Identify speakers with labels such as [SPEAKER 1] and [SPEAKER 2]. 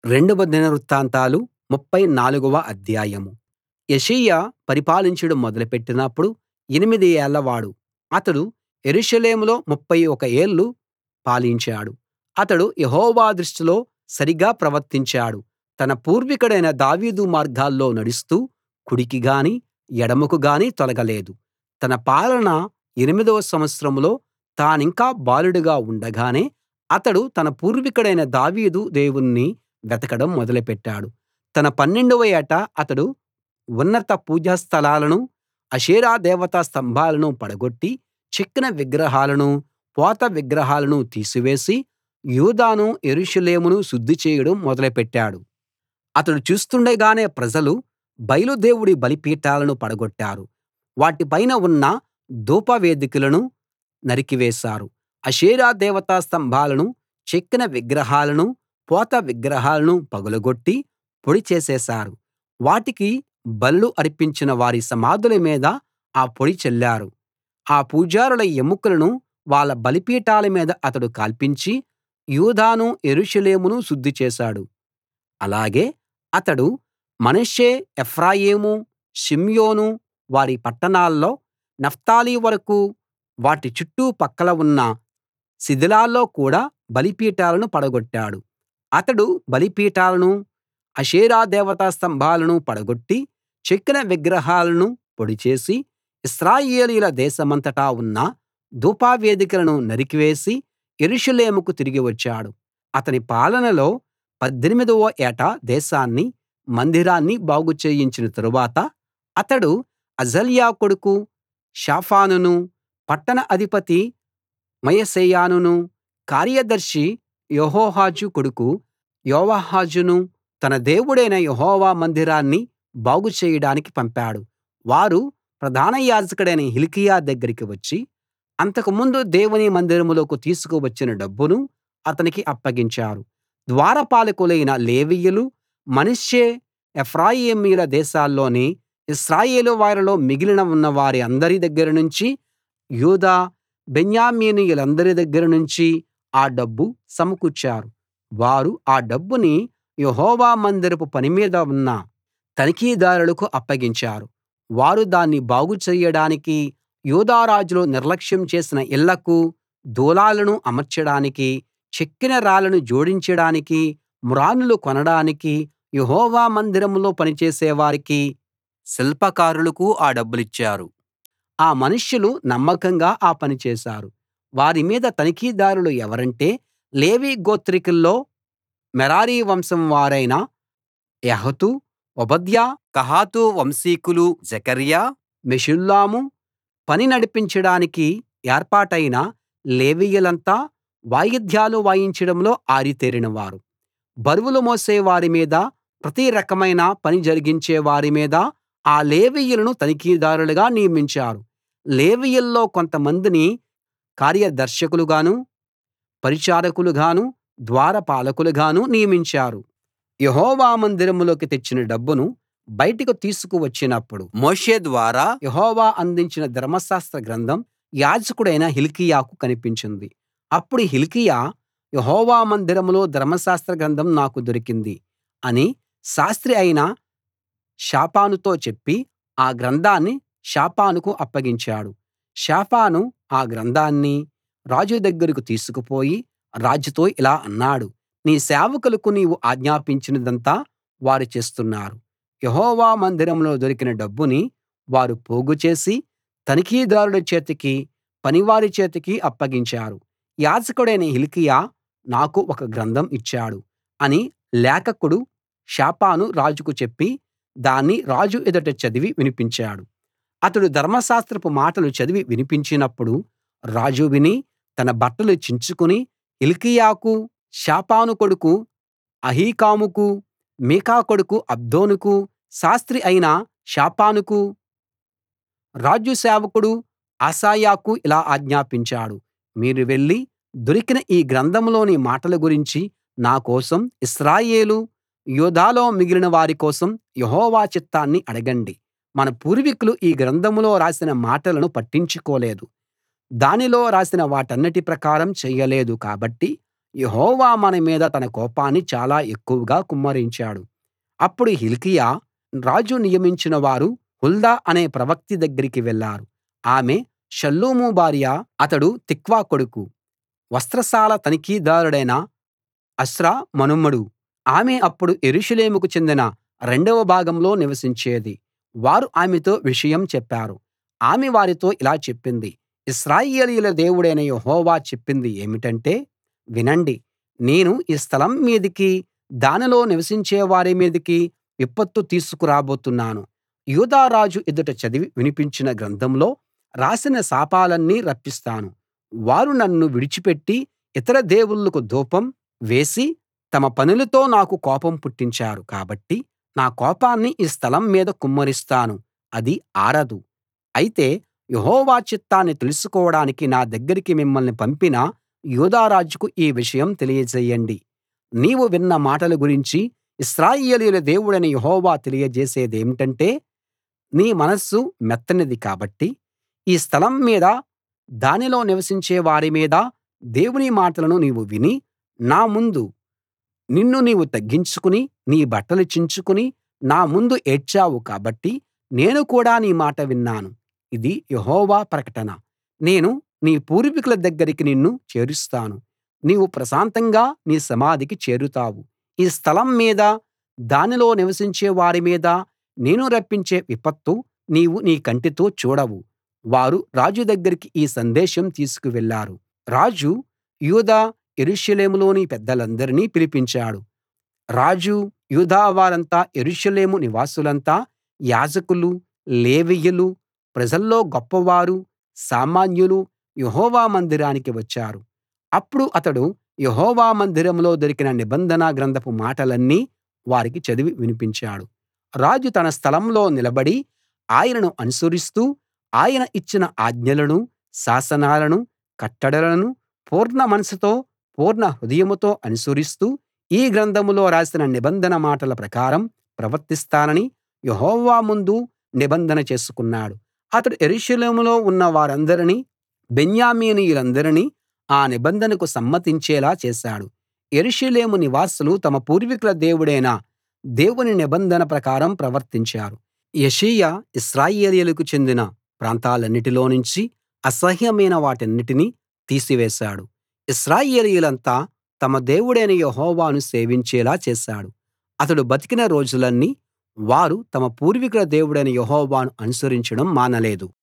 [SPEAKER 1] రెండవ దినవృత్తాంతాలు ముప్ఫై నాలుగవ అధ్యాయం యోషీయా పరిపాలించడం మొదలుపెట్టినప్పుడు ఎనిమిది ఏళ్లవాడు అతడు యెరూషలేములో ముప్ఫై ఒక ఏళ్ళు పాలించాడు అతడు యెహోవా దృష్టిలో సరిగా ప్రవర్తించాడు తన పూర్వికుడైన దావీదు మార్గాల్లో నడుస్తూ కుడికి గాని ఎడమకు గాని తొలగలేదు తన పాలన ఎనిమిదవ సంవత్సరంలో తానింకా బాలుడుగా ఉండగానే అతడు తన పూర్వికుడైన దావీదు దేవుణ్ణి వెతకడం మొదలుపెట్టాడు తన పన్నెండవ ఏట అతడు ఉన్నత పూజాస్థలాలనూ అషేరా దేవతా స్తంభాలనూ పడగొట్టి చెక్కిన విగ్రహాలనూ పోత విగ్రహాలనూ తీసివేసి యూదాను యెరూషలేమును శుద్ధి చేయడం మొదలుపెట్టాడు అతడు చూస్తుండగానే ప్రజలు బయలు దేవుడి బలిపీఠాలను పడగొట్టారు వాటి పైన ఉన్న ధూపవేదికలను నరికివేశారు అషేరా దేవతా స్తంభాలనూ చెక్కిన విగ్రహాలనూ పోత విగ్రహాలనూ పగులగొట్టి పొడి చేసేశారు వాటికి బలులు అర్పించిన వారి సమాధుల మీద ఆ పొడి చల్లారు ఆ పూజారుల ఎముకలను వాళ్ళ బలిపీఠాల మీద అతడు కాల్పించి యూదాను యెరూషలేమును శుద్ధి చేశాడు అలాగే అతడు మనష్షే ఎఫ్రాయిము షిమ్యోను వారి పట్టణాల్లో నఫ్తాలి వరకూ వాటి చుట్టూ పక్కల ఉన్న శిథిలాల్లో కూడా బలిపీఠాలను పడగొట్టాడు అతడు బలిపీఠాలనూ అషేరా దేవతా స్తంభాలనూ పడగొట్టి చెక్కిన విగ్రహాలను పొడిచేసి ఇశ్రాయేలీయుల దేశమంతటా ఉన్న ధూపవేదికలను నరికివేసి యెరూషలేముకు తిరిగి వచ్చాడు అతని పాలనలో పద్దెనిమిదవ ఏట దేశాన్ని మందిరాన్ని బాగు చేయించిన తరువాత అతడు అజల్యా కొడుకు షాఫానునూ పట్టణ అధిపతి మయశేయానునూ కార్యదర్శి యెహోహాజు కొడుకు యోవాహాజునూ తన దేవుడైన యెహోవా మందిరాన్ని బాగు చేయడానికి పంపాడు వారు ప్రధాన యాజకుడైన హిల్కీయా దగ్గరికి వచ్చి అంతకుముందు దేవుని మందిరంలోకి తీసుకు వచ్చిన డబ్బును అతనికి అప్పగించారు ద్వారపాలకులైన లేవీయులు మనష్షే ఎఫ్రాయిమీయుల దేశాల్లోని ఇశ్రాయేలు వారిలో మిగిలి ఉన్న వారి అందరి దగ్గర నుంచి యూదా బెన్యామీనీయులందరి దగ్గర నుంచి ఆ డబ్బు సమకూర్చారు వారు ఆ డబ్బుని యెహోవా మందిరపు పని మీద ఉన్న తనిఖీదారులకు అప్పగించారు వారు దాన్ని బాగు చెయ్యడానికీ యూదా రాజులు నిర్లక్ష్యం చేసిన ఇళ్ళకు దూలాలను అమర్చడానికీ చెక్కిన రాళ్లను జోడించడానికీ మ్రానులు కొనడానికీ యెహోవా మందిరంలో పనిచేసే వారికీ శిల్పకారులకూ ఆ డబ్బులిచ్చారు ఆ మనుష్యులు నమ్మకంగా ఆ పని చేశారు వారి మీద తనిఖీదారులు ఎవరంటే లేవీ గోత్రికుల్లో మెరారి వంశం వారైన యహతు ఓబద్యా కహాతు వంశీకులు జెకర్యా మెషుల్లాము పని నడిపించడానికి ఏర్పాటైన లేవీయులంతా వాయిద్యాలు వాయించడంలో ఆరితేరినవారు బరువులు మోసే వారి మీద ప్రతి రకమైన పని జరిగించే వారి మీద ఆ లేవీయులను తనిఖీదారులుగా నియమించారు లేవీయుల్లో కొంతమందిని కార్యదర్శకులుగాను పరిచారకులుగాను ద్వారపాలకులుగాను నియమించారు యెహోవా మందిరంలోకి తెచ్చిన డబ్బును బయటకు తీసుకు వచ్చినప్పుడు మోషే ద్వారా యెహోవా అందించిన ధర్మశాస్త్ర గ్రంథం యాజకుడైన హిల్కీయాకు కనిపించింది అప్పుడు హిల్కీయా యెహోవా మందిరంలో ధర్మశాస్త్ర గ్రంథం నాకు దొరికింది అని శాస్త్రి అయిన షాఫానుతో చెప్పి ఆ గ్రంథాన్ని షాఫానుకు అప్పగించాడు షాఫాను ఆ గ్రంథాన్ని రాజు దగ్గరకు తీసుకుపోయి రాజుతో ఇలా అన్నాడు నీ సేవకులకు నీవు ఆజ్ఞాపించినదంతా వారు చేస్తున్నారు యెహోవా మందిరంలో దొరికిన డబ్బుని వారు పోగుచేసి తనిఖీదారుల చేతికి పనివారి చేతికి అప్పగించారు యాజకుడైన హిల్కీయా నాకు ఒక గ్రంథం ఇచ్చాడు అని లేఖకుడు షాఫాను రాజుకు చెప్పి దాన్ని రాజు ఎదుట చదివి వినిపించాడు అతడు ధర్మశాస్త్రపు మాటలు చదివి వినిపించినప్పుడు రాజు విని తన బట్టలు చించుకుని హిల్కీయాకు షాఫాను కొడుకు అహీకాముకు మీకా కొడుకు అబ్దోనుకు శాస్త్రి అయిన షాఫానుకు రాజు సేవకుడు అశాయాకు ఇలా ఆజ్ఞాపించాడు మీరు వెళ్లి దొరికిన ఈ గ్రంథంలోని మాటల గురించి నా కోసం ఇశ్రాయేలు యూదాలో మిగిలిన వారి కోసం యెహోవా చిత్తాన్ని అడగండి మన పూర్వీకులు ఈ గ్రంథంలో రాసిన మాటలను పట్టించుకోలేదు దానిలో రాసిన వాటన్నిటి ప్రకారం చెయ్యలేదు కాబట్టి యెహోవా మన మీద తన కోపాన్ని చాలా ఎక్కువగా కుమ్మరించాడు అప్పుడు హిల్కీయా రాజు నియమించిన వారు హుల్దా అనే ప్రవక్త దగ్గరికి వెళ్ళారు ఆమె షల్లూము భార్య అతడు తిక్వా కొడుకు వస్త్రశాల తనిఖీదారుడైన అస్రా మనుమడు ఆమె అప్పుడు యెరూషలేముకు చెందిన రెండవ భాగంలో నివసించేది వారు ఆమెతో విషయం చెప్పారు ఆమె వారితో ఇలా చెప్పింది ఇశ్రాయేలీయుల దేవుడైన యెహోవా చెప్పింది ఏమిటంటే వినండి నేను ఈ స్థలం మీదికి దానిలో నివసించే వారి మీదికి విపత్తు తీసుకురాబోతున్నాను యూదా రాజు ఎదుట చదివి వినిపించిన గ్రంథంలో రాసిన శాపాలన్నీ రప్పిస్తాను వారు నన్ను విడిచిపెట్టి ఇతర దేవుళ్ళకు ధూపం వేసి తమ పనులతో నాకు కోపం పుట్టించారు కాబట్టి నా కోపాన్ని ఈ స్థలం మీద కుమ్మరిస్తాను అది ఆరదు అయితే యెహోవా చిత్తాన్ని తెలుసుకోవడానికి నా దగ్గరికి మిమ్మల్ని పంపిన యూదా రాజుకు ఈ విషయం తెలియజేయండి నీవు విన్న మాటల గురించి ఇశ్రాయేలీయుల దేవుడైన యెహోవా తెలియజేసేదేమిటంటే నీ మనస్సు మెత్తనిది కాబట్టి ఈ స్థలం మీద దానిలో నివసించే వారి మీద దేవుని మాటలను నీవు విని నా ముందు నిన్ను నీవు తగ్గించుకుని నీ బట్టలు చించుకుని నా ముందు ఏడ్చావు కాబట్టి నేను కూడా నీ మాట విన్నాను ఇది యెహోవా ప్రకటన నేను నీ పూర్వీకుల దగ్గరికి నిన్ను చేరుస్తాను నీవు ప్రశాంతంగా నీ సమాధికి చేరుతావు ఈ స్థలం మీద దానిలో నివసించే వారి మీద నేను రప్పించే విపత్తు నీవు నీ కంటితో చూడవు వారు రాజు దగ్గరికి ఈ సందేశం తీసుకు వెళ్ళారు రాజు యూదా యెరూషలేములోని పెద్దలందరినీ పిలిపించాడు రాజు యూదా వారంతా యెరూషలేము నివాసులంతా యాజకులు లేవీయులు ప్రజల్లో గొప్పవారు సామాన్యులు యెహోవా మందిరానికి వచ్చారు అప్పుడు అతడు యెహోవా మందిరంలో దొరికిన నిబంధన గ్రంథపు మాటలన్నీ వారికి చదివి వినిపించాడు రాజు తన స్థలంలో నిలబడి ఆయనను అనుసరిస్తూ ఆయన ఇచ్చిన ఆజ్ఞలను శాసనాలను కట్టడలను పూర్ణ మనసుతో పూర్ణ హృదయంతో అనుసరిస్తూ ఈ గ్రంథంలో రాసిన నిబంధన మాటల ప్రకారం ప్రవర్తిస్తానని యెహోవా ముందు నిబంధన చేసుకున్నాడు అతడు యెరూషలేములో ఉన్న వారందరినీ బెన్యామీనీయులందరినీ ఆ నిబంధనకు సమ్మతించేలా చేశాడు యెరూషలేము నివాసులు తమ పూర్వీకుల దేవుడైన దేవుని నిబంధన ప్రకారం ప్రవర్తించారు యోషీయా ఇశ్రాయేలీయులకు చెందిన ప్రాంతాలన్నిటిలోనుంచి అసహ్యమైన వాటన్నిటినీ తీసివేశాడు ఇశ్రాయేలీయులంతా తమ దేవుడైన యెహోవాను సేవించేలా చేశాడు అతడు బతికిన రోజులన్నీ వారు తమ పూర్వీకుల దేవుడైన యెహోవాను అనుసరించడం మానలేదు